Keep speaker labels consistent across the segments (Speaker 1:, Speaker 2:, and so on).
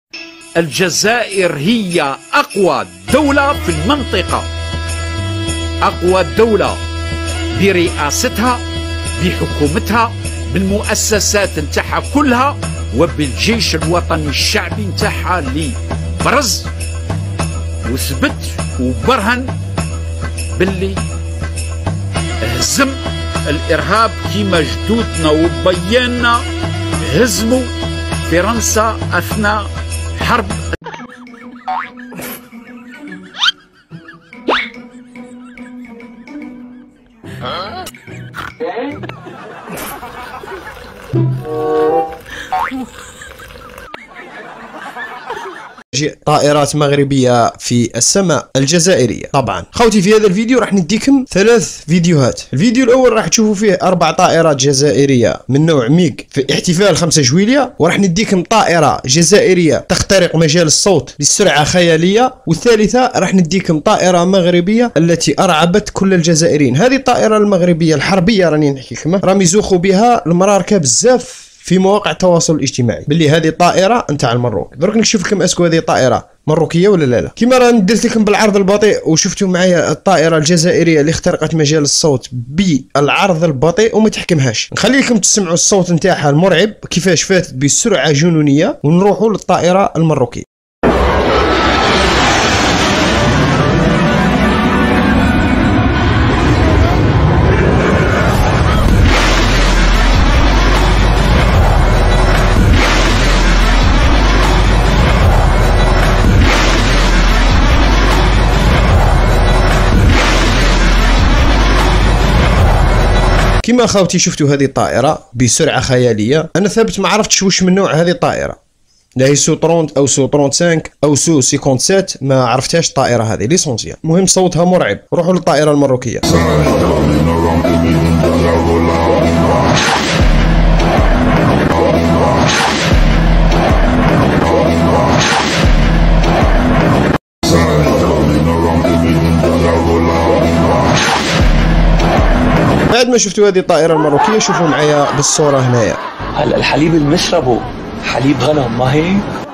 Speaker 1: الجزائر هي أقوى دولة في المنطقة أقوى دولة برئاستها بحكومتها بالمؤسسات نتاعها كلها وبالجيش الوطني الشعبي نتاعها اللي برز وثبت وبرهن باللي هزم الارهاب كيما جدودنا وبينا هزموا فرنسا اثناء حرب
Speaker 2: طائرات مغربية في السماء الجزائرية طبعا خوتي في هذا الفيديو راح نديكم ثلاث فيديوهات الفيديو الأول راح تشوفوا فيه أربع طائرات جزائرية من نوع ميغ في احتفال 5 جويلية وراح نديكم طائرة جزائرية تخترق مجال الصوت بسرعة خيالية والثالثة راح نديكم طائرة مغربية التي أرعبت كل الجزائريين هذه الطائرة المغربية الحربية راني نحكي لكم راهم يزوخوا بها المراركة بزاف في مواقع التواصل الاجتماعي باللي هذه طائره نتاع المروك درك نكشف لكم اسكو هذه طائره مروكيه ولا لا لا كيما راني درت لكم بالعرض البطيء وشفتوا معايا الطائره الجزائريه اللي اخترقت مجال الصوت بالعرض البطيء وما تحكمهاش نخلي لكم تسمعوا الصوت نتاعها المرعب كيفاش فاتت بسرعه جنونيه ونروحوا للطائره المروكيه كما خاوتي شفتوا هذه الطائرة بسرعة خيالية أنا ثابت ما عرفتش وش من نوع هذه الطائرة لا هي سو 30 او سو 35 او سو 57 ما عرفتهاش الطائره هذه ليسونسيال المهم صوتها مرعب روحوا للطائره المروكيه بعد ما شفتوا هذه الطائره المروكيه شوفوا معايا بالصوره هنايا
Speaker 3: هلا الحليب اللي بنشربه حليب غنم ما هيك؟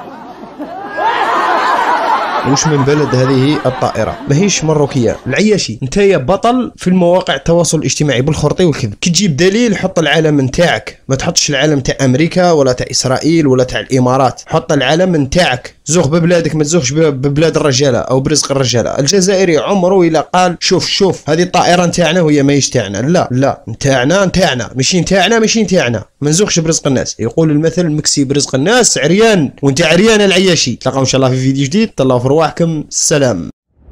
Speaker 2: وش من بلد هذه الطائرة ما هيش مروكية العياشي انت يا بطل في المواقع التواصل الاجتماعي بالخرطي والكذب كي تجيب دليل حط العلم نتاعك ما تحطش العلم تاع امريكا ولا تاع اسرائيل ولا تاع الامارات حط العلم نتاعك زوخ ببلادك ما تزوخش ببلاد الرجاله او برزق الرجاله الجزائري عمره الا قال شوف شوف هذه الطائره نتاعنا وهي ماهيش تاعنا لا لا نتاعنا نتاعنا ماشي نتاعنا ماشي نتاعنا ما نزوخش برزق الناس يقول المثل مكسي برزق الناس عريان وانت عريان العياشي تلقاو ان شاء الله في فيديو جديد تهلاو في رواحكم السلام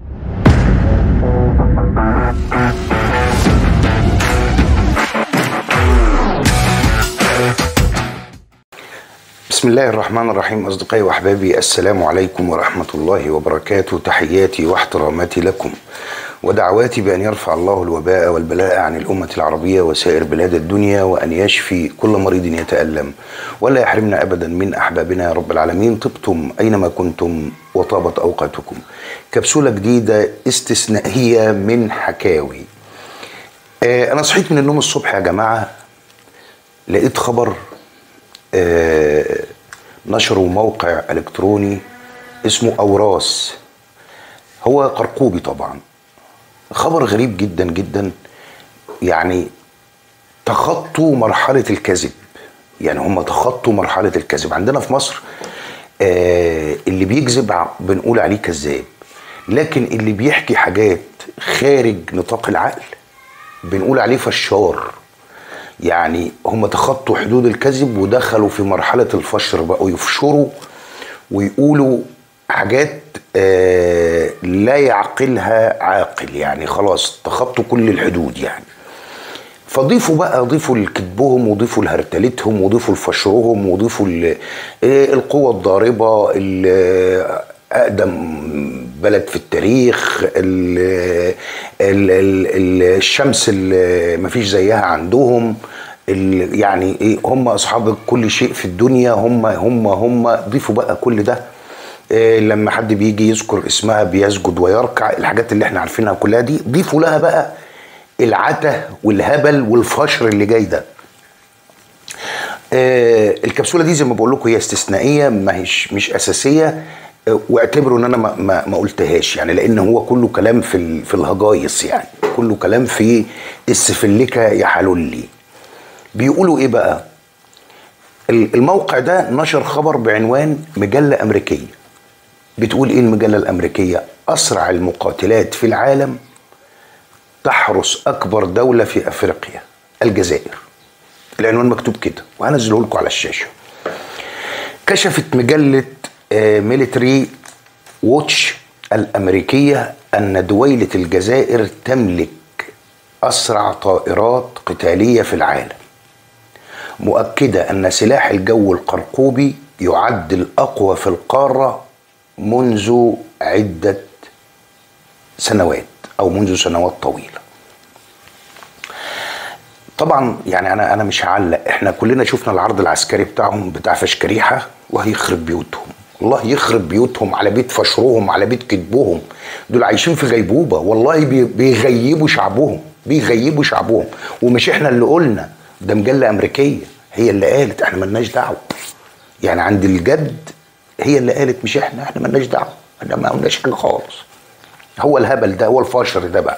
Speaker 4: بسم الله الرحمن الرحيم أصدقائي وأحبابي السلام عليكم ورحمة الله وبركاته تحياتي واحتراماتي لكم ودعواتي بأن يرفع الله الوباء والبلاء عن الأمة العربية وسائر بلاد الدنيا وأن يشفي كل مريض يتألم ولا يحرمنا أبدا من أحبابنا يا رب العالمين طبتم أينما كنتم وطابت أوقاتكم كبسولة جديدة استثنائية من حكاوي آه أنا صحيت من النوم الصبح يا جماعة لقيت خبر آه نشروا موقع الكتروني اسمه اوراس هو قرقوبي طبعا خبر غريب جدا جدا يعني تخطوا مرحله الكذب يعني هم تخطوا مرحله الكذب عندنا في مصر آه اللي بيكذب بنقول عليه كذاب لكن اللي بيحكي حاجات خارج نطاق العقل بنقول عليه فشار يعني هم تخطوا حدود الكذب ودخلوا في مرحلة الفشر بقوا يفشروا ويقولوا حاجات آه لا يعقلها عاقل يعني خلاص تخطوا كل الحدود يعني فضيفوا بقى ضيفوا لكذبهم وضيفوا لهرتلتهم وضيفوا لفشرهم وضيفوا القوة الضاربة أقدم بلد في التاريخ ال ال ال الشمس اللي مفيش زيها عندهم يعني ايه هم اصحاب كل شيء في الدنيا هم هم هم ضيفوا بقى كل ده إيه لما حد بيجي يذكر اسمها بيسجد ويركع الحاجات اللي احنا عارفينها كلها دي ضيفوا لها بقى العته والهبل والفشر اللي جاي ده آه الكبسوله دي زي ما بقول لكم هي استثنائيه ما هيش مش اساسيه آه، واعتبروا ان انا ما, ما, ما قلتهاش يعني لان هو كله كلام في ال- في الهجايص يعني كله كلام في السفلكه يا حلولي بيقولوا ايه بقى ال- الموقع ده نشر خبر بعنوان مجله امريكيه بتقول ايه المجله الامريكيه اسرع المقاتلات في العالم تحرس اكبر دوله في افريقيا الجزائر العنوان مكتوب كده وهنزله لكم على الشاشه كشفت مجله ميليتري ووتش الامريكيه ان دويله الجزائر تملك اسرع طائرات قتاليه في العالم مؤكده ان سلاح الجو القرقوبي يعد الاقوى في القاره منذ عده سنوات او منذ سنوات طويله طبعا يعني انا انا مش هعلق احنا كلنا شفنا العرض العسكري بتاعهم بتاع فشكريحه وهيخرب بيوتهم الله يخرب بيوتهم على بيت فشرهم على بيت كذبهم دول عايشين في غيبوبه والله بي- بيغيبوا شعبهم بيغيبوا شعبهم ومش احنا اللي قلنا ده مجله امريكيه هي اللي قالت احنا ملناش دعوه يعني عند الجد هي اللي قالت مش احنا احنا ملناش دعوه احنا ما قلناش حاجه خالص هو الهبل ده هو الفشر ده بقى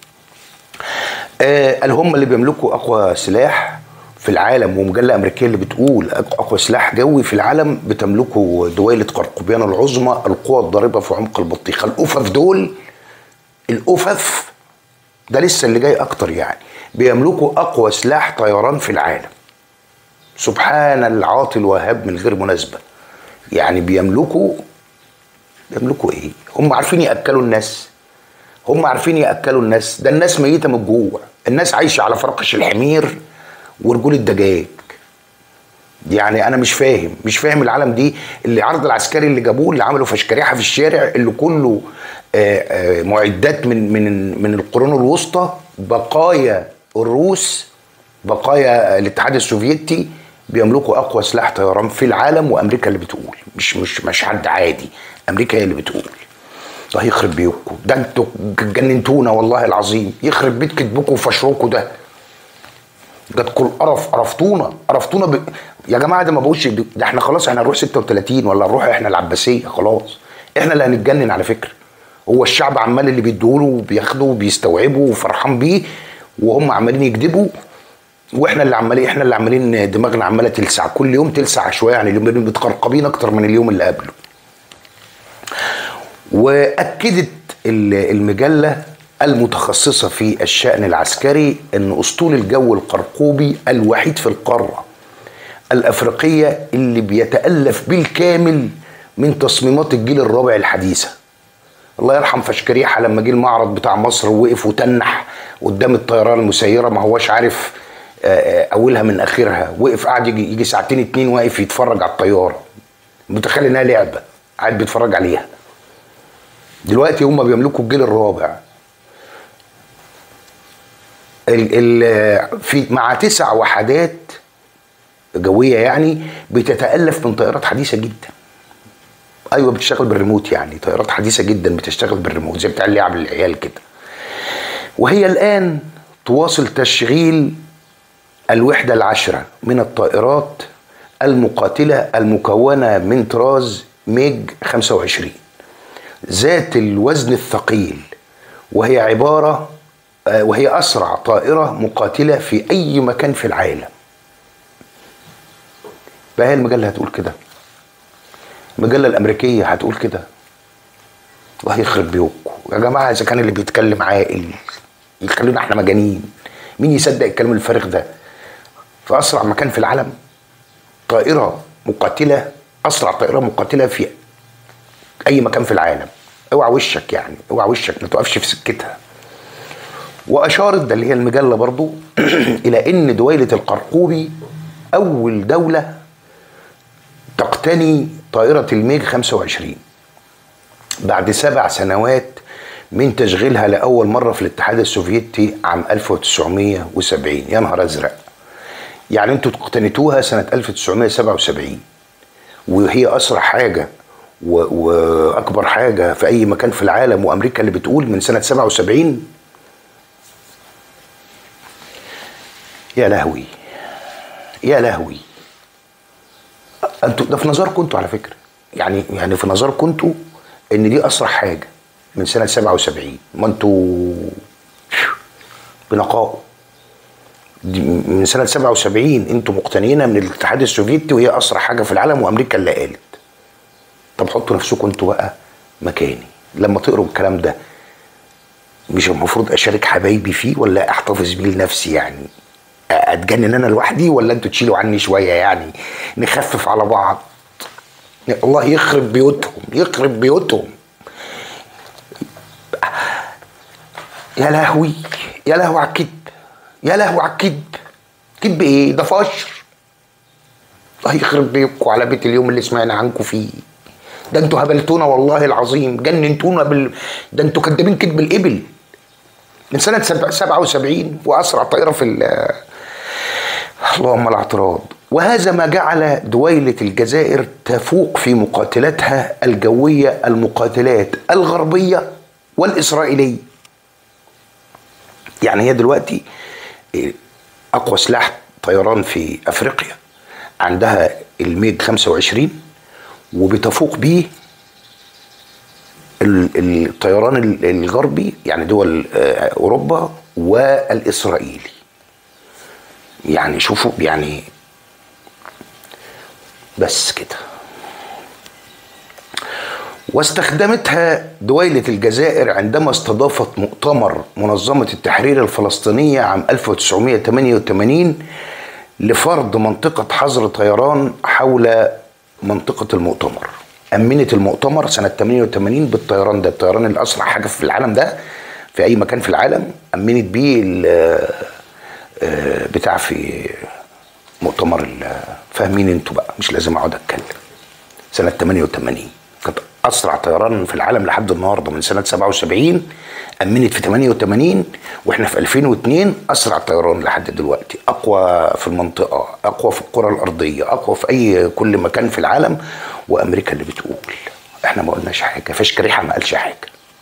Speaker 4: آه قال هم اللي بيملكوا اقوى سلاح في العالم ومجله امريكيه اللي بتقول أق- اقوى سلاح جوي في العالم بتملكه دويله قرقبيان العظمى القوى الضاربه في عمق البطيخه الافف دول الافف ده لسه اللي جاي اكتر يعني بيملكوا اقوى سلاح طيران في العالم سبحان العاطي الوهاب من غير مناسبه يعني بيملكوا بيملكوا ايه هم عارفين ياكلوا الناس هم عارفين ياكلوا الناس ده الناس ميته من الجوع الناس عايشه على فرقش الحمير ورجول الدجاج يعني انا مش فاهم مش فاهم العالم دي اللي عرض العسكري اللي جابوه اللي عملوا فشكريحه في الشارع اللي كله آه، آه، معدات من من من القرون الوسطى بقايا الروس بقايا الاتحاد السوفيتي بيملكوا اقوى سلاح طيران في العالم وامريكا اللي بتقول مش مش مش حد عادي امريكا هي اللي بتقول الله يخرب بيوتكم ده انتوا جننتونا والله العظيم يخرب بيت كدبكم وفشروكوا ده جاتكم القرف قرفتونا قرفتونا ب... يا جماعه ده ما بقولش ده احنا خلاص احنا هنروح 36 ولا نروح احنا العباسيه خلاص احنا اللي هنتجنن على فكره هو الشعب عمال اللي بيدوله وبياخده وبيستوعبه وفرحان بيه وهم عمالين يكذبوا واحنا اللي عمالين احنا اللي عمالين دماغنا عماله تلسع كل يوم تلسع شويه يعني اليوم متقرقبين اكتر من اليوم اللي قبله واكدت ال- المجله المتخصصه في الشان العسكري ان اسطول الجو القرقوبي الوحيد في القاره الافريقيه اللي بيتالف بالكامل من تصميمات الجيل الرابع الحديثه الله يرحم فشكريحه لما جه المعرض بتاع مصر ووقف وتنح قدام الطيران المسيره ما هوش عارف آه، آه، اولها من اخرها وقف قعد يجي, يجي ساعتين اتنين واقف يتفرج على الطياره متخيل انها لعبه قاعد بيتفرج عليها دلوقتي هم بيملكوا الجيل الرابع ال ال في مع تسع وحدات جويه يعني بتتالف من طائرات حديثه جدا ايوه بتشتغل بالريموت يعني طائرات حديثه جدا بتشتغل بالريموت زي بتاع اللعب للعيال كده وهي الان تواصل تشغيل الوحده العشره من الطائرات المقاتله المكونه من طراز ميج 25 ذات الوزن الثقيل وهي عباره آه، وهي اسرع طائره مقاتله في اي مكان في العالم بقى هي المجله هتقول كده المجله الامريكيه هتقول كده وهيخرب بيوتكم يا جماعه اذا كان اللي بيتكلم عاقل يخلونا احنا مجانين مين يصدق الكلام الفارغ ده في اسرع مكان في العالم طائره مقاتله اسرع طائره مقاتله في اي مكان في العالم اوعى وشك يعني اوعى وشك ما تقفش في سكتها واشارت ده اللي هي المجله برضو الى ان دويله القرقوبي اول دوله تقتني طائره الميج 25 بعد سبع سنوات من تشغيلها لاول مره في الاتحاد السوفيتي عام 1970 يا نهار ازرق يعني انتوا اقتنيتوها سنه 1977 وهي اسرع حاجه و... واكبر حاجه في اي مكان في العالم وامريكا اللي بتقول من سنه 77 يا لهوي يا لهوي انتوا ده في نظركم انتوا على فكره يعني يعني في نظركم انتوا ان دي اسرع حاجه من سنه 77 ما انتوا بنقاء دي من سنه 77 انتوا مقتنعين من الاتحاد السوفيتي وهي اسرع حاجه في العالم وامريكا اللي قالت طب حطوا نفسكم انتوا بقى مكاني لما تقروا الكلام ده مش المفروض اشارك حبايبي فيه ولا احتفظ بيه لنفسي يعني اتجنن انا لوحدي ولا انتوا تشيلوا عني شويه يعني نخفف على بعض الله يخرب بيوتهم يخرب بيوتهم يا لهوي يا لهوي على الكذب يا لهوي على الكذب كذب ايه ده فشر الله يخرب بيكم على بيت اليوم اللي سمعنا عنكم فيه ده انتوا هبلتونا والله العظيم جننتونا بال ده انتوا كدابين كذب الابل من سنه سبع- 77 واسرع طائره في ال- اللهم الاعتراض وهذا ما جعل دويلة الجزائر تفوق في مقاتلاتها الجوية المقاتلات الغربية والإسرائيلية يعني هي دلوقتي إيه، أقوى سلاح طيران في أفريقيا عندها الميج 25 وبتفوق بيه ال- الطيران ال- الغربي يعني دول آه، أوروبا والإسرائيلي يعني شوفوا يعني بس كده واستخدمتها دويلة الجزائر عندما استضافت مؤتمر منظمة التحرير الفلسطينية عام 1988 لفرض منطقة حظر طيران حول منطقة المؤتمر أمنت المؤتمر سنة 88 بالطيران ده الطيران الأسرع حاجة في العالم ده في أي مكان في العالم أمنت بيه ال- آه، بتاع في مؤتمر ال- فاهمين انتوا بقى مش لازم اقعد اتكلم سنه 88 كانت اسرع طيران في العالم لحد النهارده من سنه 77 امنت في 88 واحنا في 2002 اسرع طيران لحد دلوقتي اقوى في المنطقه اقوى في الكره الارضيه اقوى في اي كل مكان في العالم وامريكا اللي بتقول احنا ما قلناش حاجه فاش كريحه ما قالش حاجه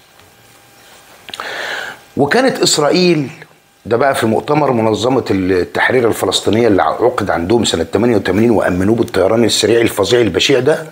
Speaker 4: وكانت اسرائيل ده بقى في مؤتمر منظمة التحرير الفلسطينية اللي عقد عندهم سنة 88 وأمنوه بالطيران السريع الفظيع البشع ده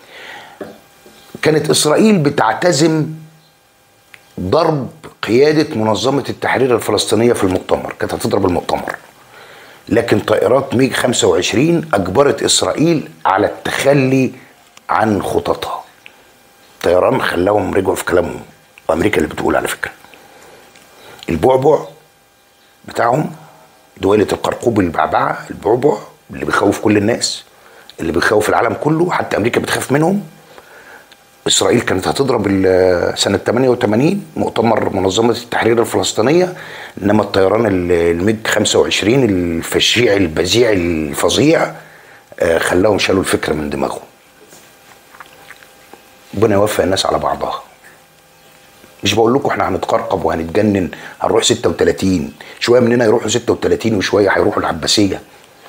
Speaker 4: كانت إسرائيل بتعتزم ضرب قيادة منظمة التحرير الفلسطينية في المؤتمر كانت هتضرب المؤتمر لكن طائرات ميج 25 أجبرت إسرائيل على التخلي عن خططها طيران خلاهم رجعوا في كلامهم وأمريكا اللي بتقول على فكرة البعبع بتاعهم دويلة القرقوب البعبعة البعبع اللي بيخوف كل الناس اللي بيخوف العالم كله حتى امريكا بتخاف منهم اسرائيل كانت هتضرب ال- سنه 88 مؤتمر منظمه التحرير الفلسطينيه انما الطيران ال- الميج 25 الفشيع البذيع الفظيع آه، خلاهم شالوا الفكره من دماغهم ربنا يوفق الناس على بعضها مش بقول لكم احنا هنتقرقب وهنتجنن هنروح 36 شويه مننا يروحوا 36 وشويه هيروحوا العباسيه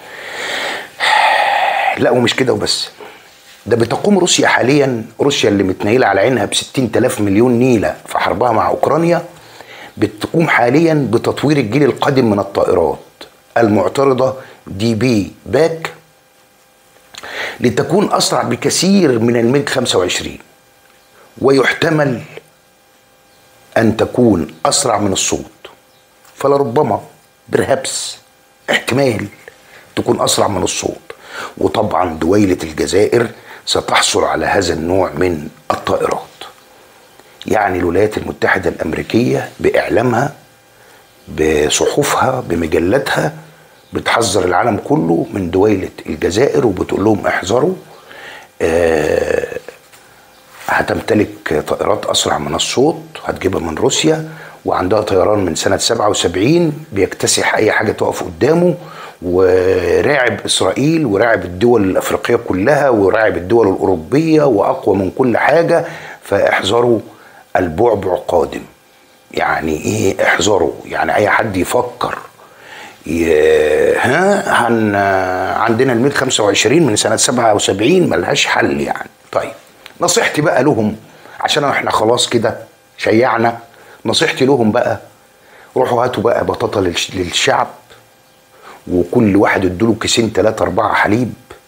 Speaker 4: لا ومش كده وبس ده بتقوم روسيا حاليا روسيا اللي متنيله على عينها ب 60 تلاف مليون نيله في حربها مع اوكرانيا بتقوم حاليا بتطوير الجيل القادم من الطائرات المعترضه دي بي باك لتكون اسرع بكثير من الميج 25 ويحتمل أن تكون أسرع من الصوت فلربما برهبس احتمال تكون أسرع من الصوت وطبعا دويلة الجزائر ستحصل على هذا النوع من الطائرات يعني الولايات المتحدة الأمريكية بإعلامها بصحفها بمجلاتها بتحذر العالم كله من دويلة الجزائر وبتقول لهم احذروا آه هتمتلك طائرات اسرع من الصوت هتجيبها من روسيا وعندها طيران من سنه 77 بيكتسح اي حاجه تقف قدامه وراعب اسرائيل وراعب الدول الافريقيه كلها وراعب الدول الاوروبيه واقوى من كل حاجه فاحذروا البعبع قادم يعني ايه احذروا يعني اي حد يفكر ي- ها هن عندنا الميل 25 من سنه 77 ملهاش حل يعني طيب نصيحتي بقى لهم عشان احنا خلاص كده شيعنا نصيحتي لهم بقى روحوا هاتوا بقى بطاطا للش- للشعب وكل واحد ادوله كيسين ثلاثة أربعة حليب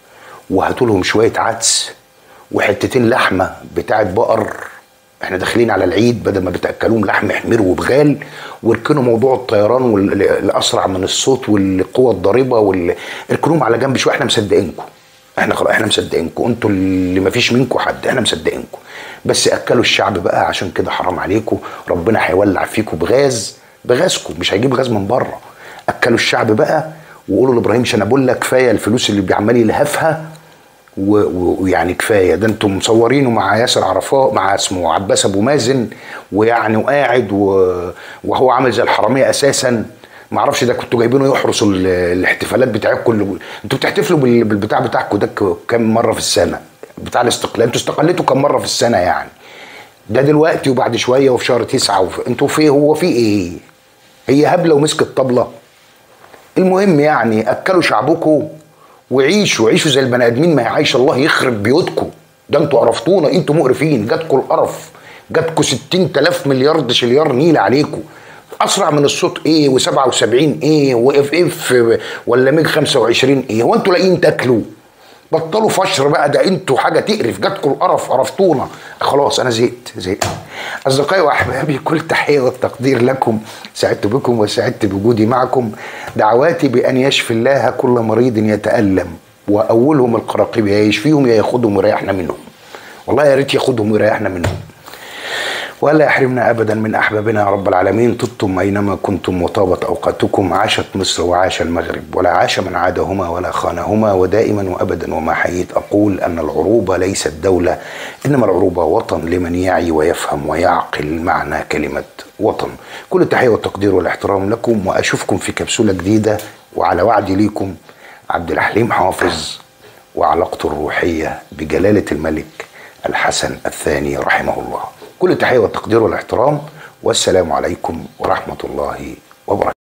Speaker 4: وهاتوا لهم شويه عدس وحتتين لحمه بتاعت بقر احنا داخلين على العيد بدل ما بتاكلوهم لحم حمير وبغال واركنوا موضوع الطيران والاسرع من الصوت والقوه الضاربه وال... اركنوهم على جنب شويه احنا مصدقينكم احنا خلاص احنا مصدقينكم انتوا اللي ما فيش منكم حد احنا مصدقينكم بس اكلوا الشعب بقى عشان كده حرام عليكم ربنا هيولع فيكم بغاز بغازكم مش هيجيب غاز من بره اكلوا الشعب بقى وقولوا لابراهيم شنبولا كفايه الفلوس اللي بيعمل يلهفها و- و- ويعني كفايه ده انتم مصورينه مع ياسر عرفات مع اسمه عباس ابو مازن ويعني وقاعد و- وهو عامل زي الحراميه اساسا ما اعرفش ده كنتوا جايبينه يحرسوا ال- الاحتفالات بتاعتكم اللي- انتوا بتحتفلوا بال- بالبتاع بتاعكم ده ك- كام مره في السنه بتاع الاستقلال انتوا استقلتوا كام مره في السنه يعني ده دلوقتي وبعد شويه وفي شهر تسعة وفي... انتوا في هو في ايه هي هبله ومسكت طبله المهم يعني اكلوا شعبكم وعيشوا عيشوا زي البني ادمين ما يعيش الله يخرب بيوتكم ده انتوا عرفتونا انتوا مقرفين جاتكم القرف جاتكم 60000 مليار دشليار نيل عليكم اسرع من الصوت ايه و77 ايه واف اف ولا ميج 25 ايه هو انتوا لاقيين تاكلوا بطلوا فشر بقى ده انتوا حاجه تقرف جاتكم القرف قرفتونا خلاص انا زهقت زهقت اصدقائي واحبابي كل تحيه والتقدير لكم سعدت بكم وسعدت بوجودي معكم دعواتي بان يشفي الله كل مريض يتالم واولهم القراقيب يا يشفيهم يا ياخدهم ويريحنا منهم والله يا ريت ياخدهم ويريحنا منهم ولا يحرمنا ابدا من احبابنا يا رب العالمين طبتم اينما كنتم وطابت اوقاتكم عاشت مصر وعاش المغرب ولا عاش من عادهما ولا خانهما ودائما وابدا وما حييت اقول ان العروبه ليست دوله انما العروبه وطن لمن يعي ويفهم ويعقل معنى كلمه وطن كل التحيه والتقدير والاحترام لكم واشوفكم في كبسوله جديده وعلى وعدي ليكم عبد الحليم حافظ وعلاقته الروحيه بجلاله الملك الحسن الثاني رحمه الله كل التحيه والتقدير والاحترام والسلام عليكم ورحمه الله وبركاته